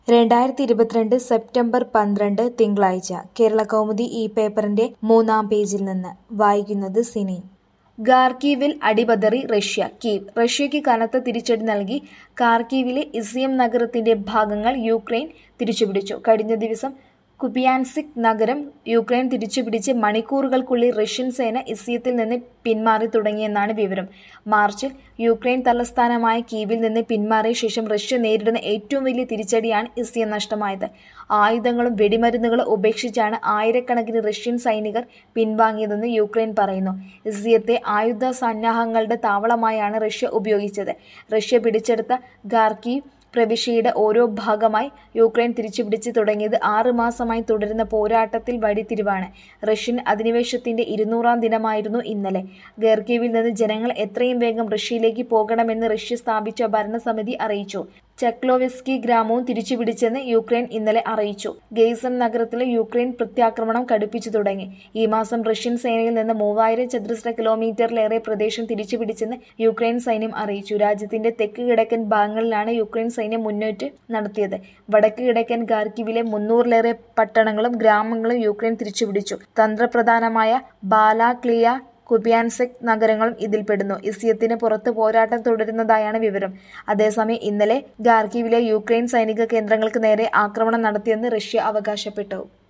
രണ്ടായിരത്തി ഇരുപത്തിരണ്ട് സെപ്റ്റംബർ പന്ത്രണ്ട് തിങ്കളാഴ്ച കേരളകൗമുദി ഈ പേപ്പറിന്റെ മൂന്നാം പേജിൽ നിന്ന് വായിക്കുന്നത് സിനി ഖാർക്കീവിൽ അടിപതറി റഷ്യ കീവ് റഷ്യയ്ക്ക് കനത്ത തിരിച്ചടി നൽകി ഖാർക്കീവിലെ ഇസിയം നഗരത്തിന്റെ ഭാഗങ്ങൾ യുക്രൈൻ തിരിച്ചുപിടിച്ചു കഴിഞ്ഞ ദിവസം കുപിയാൻസിക് നഗരം യുക്രൈൻ തിരിച്ചുപിടിച്ച് മണിക്കൂറുകൾക്കുള്ളിൽ റഷ്യൻ സേന ഇസിയത്തിൽ നിന്ന് പിന്മാറി തുടങ്ങിയെന്നാണ് വിവരം മാർച്ചിൽ യുക്രൈൻ തലസ്ഥാനമായ കീവിൽ നിന്ന് പിന്മാറിയ ശേഷം റഷ്യ നേരിടുന്ന ഏറ്റവും വലിയ തിരിച്ചടിയാണ് ഇസിയം നഷ്ടമായത് ആയുധങ്ങളും വെടിമരുന്നുകളും ഉപേക്ഷിച്ചാണ് ആയിരക്കണക്കിന് റഷ്യൻ സൈനികർ പിൻവാങ്ങിയതെന്ന് യുക്രൈൻ പറയുന്നു ഇസിയത്തെ ആയുധ സന്നാഹങ്ങളുടെ താവളമായാണ് റഷ്യ ഉപയോഗിച്ചത് റഷ്യ പിടിച്ചെടുത്ത ഖാർക്കീവ് പ്രവിശ്യയുടെ ഓരോ ഭാഗമായി യുക്രൈൻ തിരിച്ചുപിടിച്ച് തുടങ്ങിയത് ആറ് മാസമായി തുടരുന്ന പോരാട്ടത്തിൽ വഴിത്തിരിവാണ് റഷ്യൻ അധിനിവേശത്തിന്റെ ഇരുന്നൂറാം ദിനമായിരുന്നു ഇന്നലെ ഖർക്കീവിൽ നിന്ന് ജനങ്ങൾ എത്രയും വേഗം റഷ്യയിലേക്ക് പോകണമെന്ന് റഷ്യ സ്ഥാപിച്ച ഭരണസമിതി അറിയിച്ചു ചെക്ലോവെസ്കി ഗ്രാമവും തിരിച്ചുപിടിച്ചെന്ന് യുക്രൈൻ ഇന്നലെ അറിയിച്ചു ഗെയ്സൺ നഗരത്തിലെ യുക്രൈൻ പ്രത്യാക്രമണം കടുപ്പിച്ചു തുടങ്ങി ഈ മാസം റഷ്യൻ സേനയിൽ നിന്ന് മൂവായിരം ചതുരശ്ര കിലോമീറ്ററിലേറെ പ്രദേശം തിരിച്ചുപിടിച്ചെന്ന് യുക്രൈൻ സൈന്യം അറിയിച്ചു രാജ്യത്തിന്റെ തെക്ക് കിഴക്കൻ ഭാഗങ്ങളിലാണ് യുക്രൈൻ സൈന്യം മുന്നേറ്റ് നടത്തിയത് വടക്ക് കിഴക്കൻ ഖാർക്കിവിലെ മുന്നൂറിലേറെ പട്ടണങ്ങളും ഗ്രാമങ്ങളും യുക്രൈൻ തിരിച്ചുപിടിച്ചു തന്ത്രപ്രധാനമായ ബാലാക്ലിയ കുപിയാൻസെക് നഗരങ്ങളും ഇതിൽപ്പെടുന്നു ഇസിയത്തിന് പുറത്ത് പോരാട്ടം തുടരുന്നതായാണ് വിവരം അതേസമയം ഇന്നലെ ഖാർക്കിവിലെ യുക്രൈൻ സൈനിക കേന്ദ്രങ്ങൾക്ക് നേരെ ആക്രമണം നടത്തിയെന്ന് റഷ്യ അവകാശപ്പെട്ടു